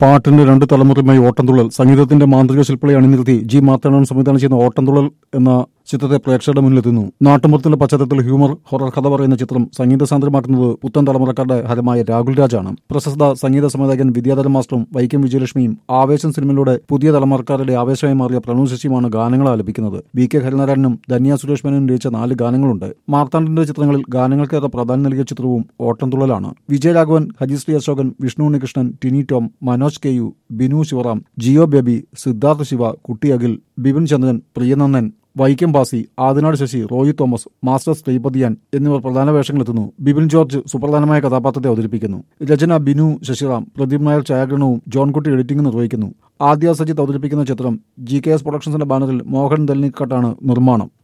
പാട്ടിന്റെ രണ്ട് തലമുറയുമായി ഓട്ടംതുള്ളൽ സംഗീതത്തിന്റെ മാന്ത്രിക ശില്പികളെ അണിനിർത്തി ജി മാർത്താണ്ഡൻ സംവിധാനം ചെയ്യുന്ന ഓട്ടംതുള്ളൽ എന്ന ചിത്രത്തെ പ്രേക്ഷകരുടെ മുന്നിലെത്തുന്നു നാട്ടുമ്പുറത്തിന്റെ പശ്ചാത്തലത്തിൽ ഹ്യൂമർ ഹൊറർ കഥ പറയുന്ന ചിത്രം സംഗീത സാന്ദ്രമാക്കുന്നത് പുത്തൻ തലമുറക്കാരുടെ ഹരമായ രാഹുൽ രാജാണ് പ്രശസ്ത സംഗീത സംവിധായകൻ വിദ്യാധരൻ മാസ്റ്ററും വൈക്കം വിജയലക്ഷ്മിയും ആവേശം സിനിമയിലൂടെ പുതിയ തലമുറക്കാരുടെ ആവേശമായി മാറിയ പ്രണവ് ശശിയുമാണ് ഗാനങ്ങൾ ആലപിക്കുന്നത് വി കെ ഹരിനാരായണനും ധന്യ സുരേഷ് മേനോനും രചിച്ച നാല് ഗാനങ്ങളുണ്ട് മാർത്താണ്ഡന്റെ ചിത്രങ്ങളിൽ ഗാനങ്ങൾക്കേറെ പ്രാധാന്യം നൽകിയ ചിത്രവും ഓട്ടംതുള്ളലാണ് Vijayaraghavan Harisree Ashokan Vishnu Unnikrishnan Tiny Tom Manoj K U Binu Sivaram Jeo Baby Sidhartha Siva Kutty Akhil Bipin Chandran Priyanandan Vaikom Basi Adinad Sasi Roy Thomas master ശ്രീപതിയാൻ എന്നിവർ പ്രധാന വേഷങ്ങളെത്തുന്നു ബിപിൻ ജോർജ് സുപ്രധാനമായ കഥാപാത്രത്തെ അവതരിപ്പിക്കുന്നു രചന ബിനു ശശിറാം പ്രദീപ് നായർ ഛായാഗ്രഹണവും ജോൺകുട്ടി എഡിറ്റിംഗ് നിർവഹിക്കുന്നു ആദ്യ സജിത്ത് അവതരിപ്പിക്കുന്ന ചിത്രം ജി കെ എസ് പ്രൊഡക്ഷൻസിന്റെ ബാനറിൽ മോഹൻ ദൽനിക്കട്ടാണ് നിർമ്മാണം